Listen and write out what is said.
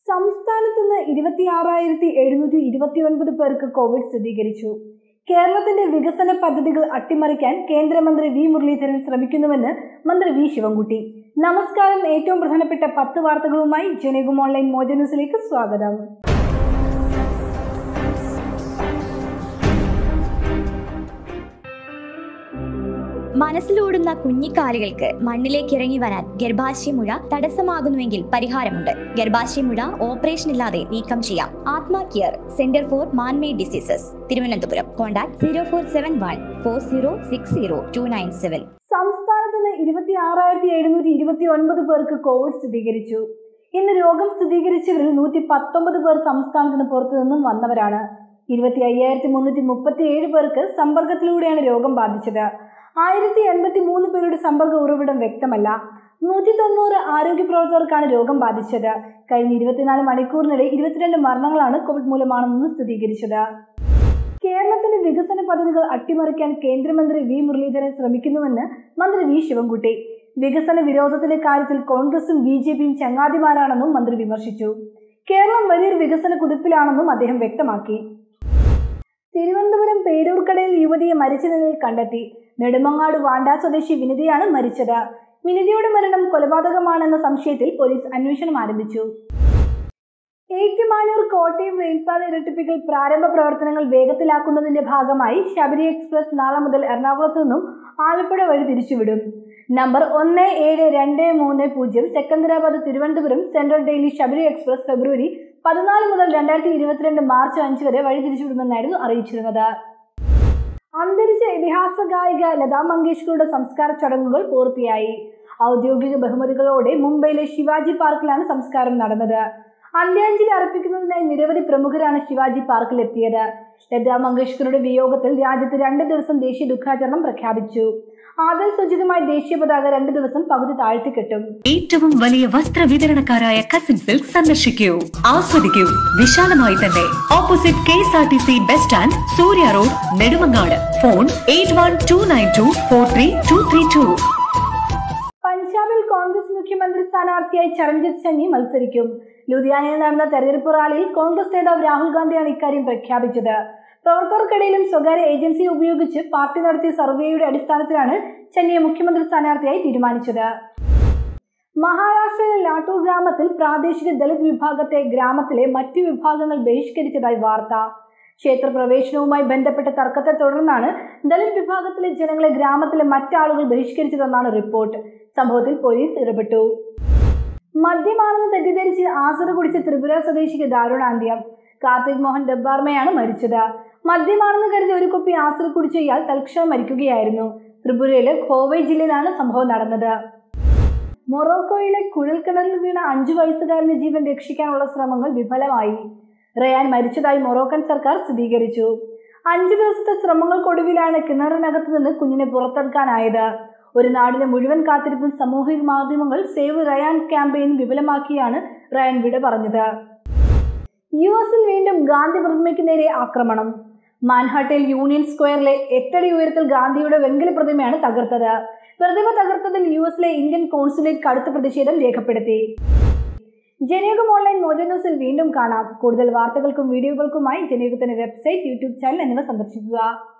സംസ്ഥാനത്ത് നിന്ന് ഇരുപത്തിയാറായിരത്തി എഴുന്നൂറ്റി ഇരുപത്തി ഒൻപത് പേർക്ക് കോവിഡ് സ്ഥിരീകരിച്ചു കേരളത്തിന്റെ വികസന പദ്ധതികൾ അട്ടിമറിക്കാൻ കേന്ദ്രമന്ത്രി വി മുരളീധരൻ ശ്രമിക്കുന്നുവെന്ന് മന്ത്രി വി ശിവൻകുട്ടി നമസ്കാരം ഏറ്റവും പ്രധാനപ്പെട്ട പത്ത് വാർത്തകളുമായി ജനകും ഓൺലൈൻ മോജ ന്യൂസിലേക്ക് സ്വാഗതം മനസ്സിലോടുന്ന കുഞ്ഞിക്കാലുകൾക്ക് മണ്ണിലേക്ക് ഇറങ്ങി വരാൻ ഗർഭാശയമുഴ തടസ്സമാകുന്നുവെങ്കിൽ പരിഹാരമുണ്ട് ഗർഭാശയമുഴ ഓപ്പറേഷൻ ഇല്ലാതെ നീക്കം ചെയ്യാം Atma care centre for manmade diseases Thiruvananthapuram contact zero four seven one four zero six zero two nine seven സംസ്ഥാനത്ത് നിന്ന് ഇരുപത്തി ആറായിരത്തി എഴുന്നൂറ്റി ഇരുപത്തി ഒൻപത് പേർക്ക് കോവിഡ് സ്ഥിരീകരിച്ചു ഇന്ന് രോഗം സ്ഥിരീകരിച്ചവരിൽ നൂറ്റി പത്തൊമ്പത് പേർ സംസ്ഥാനത്തിന് പുറത്തു നിന്നും വന്നവരാണ് ഇരുപത്തി അയ്യായിരത്തി മുന്നൂറ്റി മുപ്പത്തി ഏഴ് പേർക്ക് സമ്പർക്കത്തിലൂടെയാണ് രോഗം ബാധിച്ചത് ആയിരത്തി എൺപത്തി മൂന്ന് പേരുടെ സമ്പർക്ക ഉറവിടം വ്യക്തമല്ല നൂറ്റി തൊണ്ണൂറ് ആരോഗ്യ പ്രവർത്തകർക്കാണ് രോഗം ബാധിച്ചത് കഴിഞ്ഞ ഇരുപത്തിനാല് മണിക്കൂറിനിടെ ഇരുപത്തിരണ്ട് മരണങ്ങളാണ് കോവിഡ് മൂലമാണെന്ന് സ്ഥിരീകരിച്ചത് കേരളത്തിന്റെ വികസന പദ്ധതികൾ അട്ടിമറിക്കാൻ കേന്ദ്രമന്ത്രി വി മുരളീധരൻ ശ്രമിക്കുന്നുവെന്ന് മന്ത്രി വി ശിവൻകുട്ടി വികസന വിരോധത്തിന്റെ കാര്യത്തിൽ കോൺഗ്രസും ബി ജെ പിയും ചങ്ങാതിമാരാണെന്നും മന്ത്രി വിമർശിച്ചു കേരളം വലിയൊരു വികസന കുതിപ്പിലാണെന്നും അദ്ദേഹം വ്യക്തമാക്കി തിരുവനന്തപുരം പേരൂർക്കടയിൽ യുവതിയെ മരിച്ച നിലയിൽ കണ്ടെത്തി നെടുമങ്ങാട് വാണ്ട സ്വദേശി വിനിതയാണ് മരിച്ചത് വിനിതയുടെ മരണം കൊലപാതകമാണെന്ന സംശയത്തിൽ പോലീസ് അന്വേഷണം ആരംഭിച്ചു ഏറ്റുമാനൂർ കോട്ടയം റെയിൽപാത ഇരട്ടിപ്പിക്കൽ പ്രാരംഭ പ്രവർത്തനങ്ങൾ വേഗത്തിലാക്കുന്നതിന്റെ ഭാഗമായി ശബരി എക്സ്പ്രസ് നാളെ മുതൽ എറണാകുളത്തു നിന്നും ആലപ്പുഴ വഴി തിരിച്ചുവിടും നമ്പർ ഒന്ന് ഏഴ് രണ്ട് മൂന്ന് പൂജ്യം Secunderabad Thiruvananthapuram central daily Sabari express ഫെബ്രുവരി പതിനാല് മുതൽ രണ്ടായിരത്തി ഇരുപത്തിരണ്ട് മാർച്ച് അഞ്ച് വരെ വഴി തിരിച്ചുവിടുമെന്നായിരുന്നു അറിയിച്ചിരുന്നത് അന്തരിച്ച ഇതിഹാസ ഗായിക ലതാ മങ്കേഷ്കറുടെ സംസ്കാര ചടങ്ങുകൾ പൂർത്തിയായി ഔദ്യോഗിക ബഹുമതികളോടെ മുംബൈയിലെ ശിവാജി പാർക്കിലാണ് സംസ്കാരം നടന്നത് അന്ത്യാഞ്ജലി അർപ്പിക്കുന്നതിനായി നിരവധി പ്രമുഖരാണ് ശിവാജി പാർക്കിൽ എത്തിയത് ലതാ മങ്കേഷ്കറുടെ വിയോഗത്തിൽ രാജ്യത്ത് രണ്ട് ദിവസം ദേശീയ ദുഃഖാചരണം പ്രഖ്യാപിച്ചു ആദർ സൂചകമായി ദേശീയ പതാക രണ്ട് ദിവസം പകുതി താഴ്ത്തിക്കെട്ടും ഏറ്റവും വലിയ വസ്ത്ര വിതരണക്കാരായ കസിൻ സിൽക്ക് സന്ദർശിക്കൂ ആസ്വദിക്കൂ വിശാലമായി തന്നെ opposite K S R T C bus stand Surya road Nedumangad phone eight one two nine two four three two three two പഞ്ചാബിൽ കോൺഗ്രസ് മുഖ്യമന്ത്രി സ്ഥാനാർത്ഥിയായി ചരൺജിത് സിംഗ് മത്സരിക്കും ലുധിയാനയിൽ നടന്ന തെരഞ്ഞെടുപ്പ് റാലിയിൽ കോൺഗ്രസ് നേതാവ് രാഹുൽ ഗാന്ധിയാണ് ഇക്കാര്യം പ്രഖ്യാപിച്ചത് പ്രവർത്തകർക്കിടയിലും സ്വകാര്യ ഏജൻസി ഉപയോഗിച്ച് പാർട്ടി നടത്തിയ സർവേയുടെ അടിസ്ഥാനത്തിലാണ് ചെന്നൈയെ മുഖ്യമന്ത്രി സ്ഥാനാർത്ഥിയായി തീരുമാനിച്ചത് മഹാരാഷ്ട്രയിലെ ലാട്ടൂർ ഗ്രാമത്തിൽ പ്രാദേശിക ദളിത് വിഭാഗത്തെ ഗ്രാമത്തിലെ മറ്റു വിഭാഗങ്ങൾ ബഹിഷ്കരിച്ചതായി വാർത്ത ക്ഷേത്രപ്രവേശനവുമായി ബന്ധപ്പെട്ട തർക്കത്തെ തുടർന്നാണ് ദളിത് വിഭാഗത്തിലെ ജനങ്ങളെ ഗ്രാമത്തിലെ മറ്റാളുകൾ ബഹിഷ്കരിച്ചതെന്നാണ് റിപ്പോർട്ട് സംഭവത്തിൽ പോലീസ് ഇടപെട്ടു മദ്യമാണെന്ന് തെറ്റിദ്ധരിച്ച് ആസറ് കുടിച്ച ത്രിപുര സ്വദേശിക്ക് ദാരുണാന്ത്യം കാർത്തിക് മോഹൻ ഡബ്ബാർമയാണ് മരിച്ചത് മദ്യമാണെന്ന് കരുതി ഒരു കുപ്പി ആസറ് കുടിച്ച ഇയാൾ തൽക്ഷണം മരിക്കുകയായിരുന്നു ത്രിപുരയിലെ ഖോവൈ ജില്ലയിലാണ് സംഭവം നടന്നത് മൊറോക്കോയിലെ കുഴൽക്കിണറിൽ വീണ അഞ്ചു വയസ്സുകാരന്റെ ജീവൻ രക്ഷിക്കാനുള്ള ശ്രമങ്ങൾ വിഫലമായി റയാൻ മരിച്ചതായി മൊറോക്കൻ സർക്കാർ സ്ഥിരീകരിച്ചു അഞ്ചു ദിവസത്തെ ശ്രമങ്ങൾക്കൊടുവിലാണ് കിണറിനകത്ത് നിന്ന് കുഞ്ഞിനെ പുറത്തെടുക്കാനായത് ഒരു നാടിനെ മുഴുവൻ കാത്തിരിപ്പും സാമൂഹിക മാധ്യമങ്ങൾ സേവ് റയാൻ ക്യാമ്പയിൻ വിപുലമാക്കിയാണ് റയാൻ വിട പറഞ്ഞത് യു എസിൽ വീണ്ടും ഗാന്ധി പ്രതിമയ്ക്ക് നേരെ ആക്രമണം മാൻഹാട്ടിൽ യൂണിയൻ സ്ക്വയറിലെ എട്ടടി ഉയരത്തിൽ ഗാന്ധിയുടെ വെങ്കല പ്രതിമയാണ് തകർത്തത് പ്രതിമ തകർത്തതിൽ യു എസിലെ ഇന്ത്യൻ കോൺസുലേറ്റ് കടുത്ത പ്രതിഷേധം രേഖപ്പെടുത്തി ജനയുഗം ഓൺലൈൻ മോജോ ന്യൂസിൽ വീണ്ടും കാണാം കൂടുതൽ വാർത്തകൾക്കും വീഡിയോകൾക്കുമായി ജനയുഗത്തിന്റെ വെബ്സൈറ്റ് യൂട്യൂബ് ചാനൽ എന്നിവ സന്ദർശിക്കുക